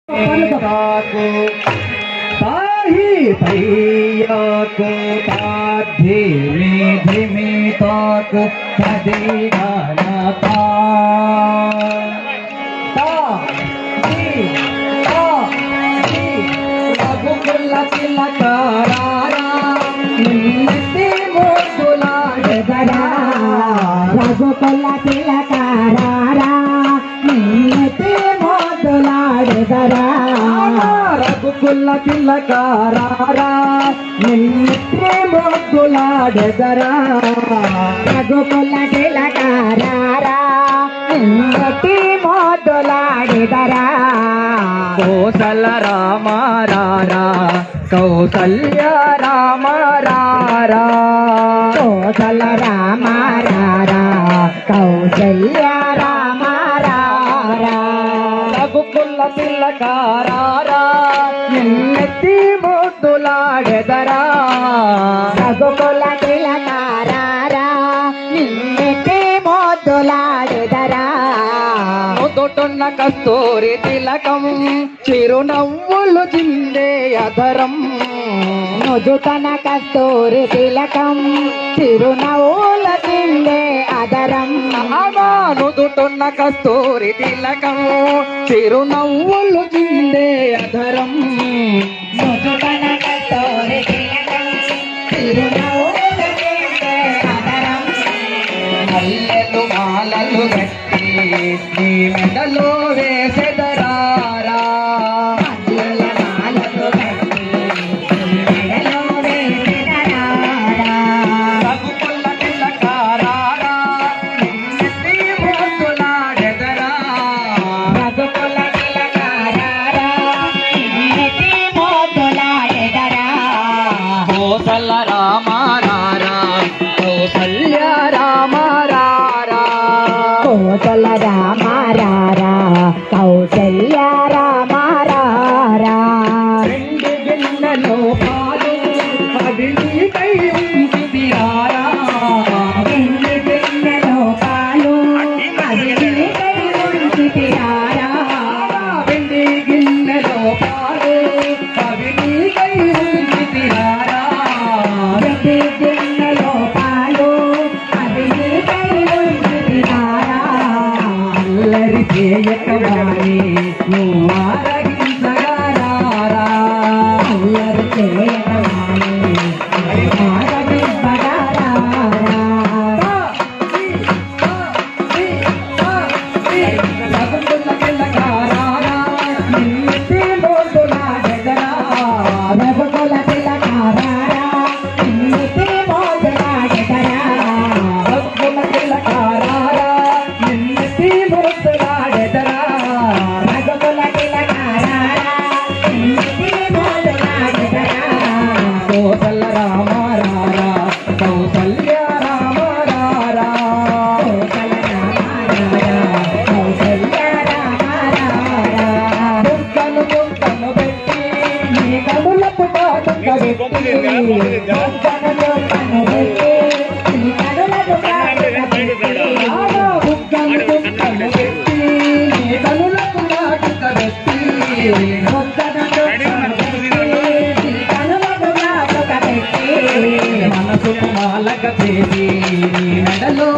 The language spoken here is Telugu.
ताको ताही तैयाको ताधे में धिमे ताको तदे गाना ता ता दी ता दी రఘుకుల తిలకారారా నిన్నటి మోసులాడెదరా రఘుకుల తిలకారారా నిన్నటి మోదులాడెదరా రఘుకుల తిలకారారా నిన్నటి మోసులాడెదరా రఘుకుల తిలకారారా నిన్నటి మోదులాడెదరా కోసల రామారారా కౌసల్య రామారారా కోసల రామారారా కౌసల్య రామారారా రఘుకుల తిలకారారా నిన్నటి మోసులాడెదరా రఘుకుల తిలకారారా నిన్నటి మోదులాడెదరా నుదుటున్న కస్తూరి తిలకం చిరునవ్వులు చిందే అధరం నుదుటన కస్తూరి తిలకం చిరునవ్వుల తిండే అదరం అమా నుదుటున్న కస్తూరి తిలకం చిరునవ్వులు చిందే అధరం నుదుటన కస్తూరి తిలకం చిరునవ్వుల తిండే అదరం మల్లెలు మాలలు గట్టి నీ మెడలో వేసెదరారా మల్లెల మాలలు కట్టి మెడలో వేసెదరారా. రఘుకుల తిలకారారా నిన్నటి మోసులాడెదరా రఘుకుల తిలకారారా నిన్నటి మోదులాడెదరా. కోసల రామారారా కౌసల్య రామారారా కోసల రామారారా కౌసల్య రామారారా రెండు గిన్నెలో పాలు అది నీకై ఉంచితిరారా రెండు గిన్నెలో పాలు అది నీకై ఉంచితిరారా. వెండి గిన్నెలో పాలు అవి నీకై ఉంచితిరారా రెండు గిన్నెలో పాలు అది నీకై ఉంచితిరారా. అల్లరి చేయకవాణి నువ్వు ఆరగించగారారా అల్లరి చేయకవాణి ఆరగింపగారారా. రఘుకుల తిలకారారా నిన్నిటి మోదులాడెదరా. రఘుకుల తిలకారారా నిన్నిటి మోదులాడెదరా. కౌసల్య రామారారా కౌసల్య రామారారా కోసల రామారారా, కౌసల్య రామారారా. బుక్కను బుక్కను పెట్టి నీ కనులకు కాటుక పెట్టి బుక్కను బుక్కను పెట్టి, నీ కనులకు కాటుక పెట్టి, ఆగా బుక్కను బుక్కను పెట్టి నీ కనులకు కాటుక పెట్టి బుక్కను బుక్కను పెట్టి, నీ కనులకు కాటుక పెట్టి, మనసుకు మాలక చేసి నీ మెడలో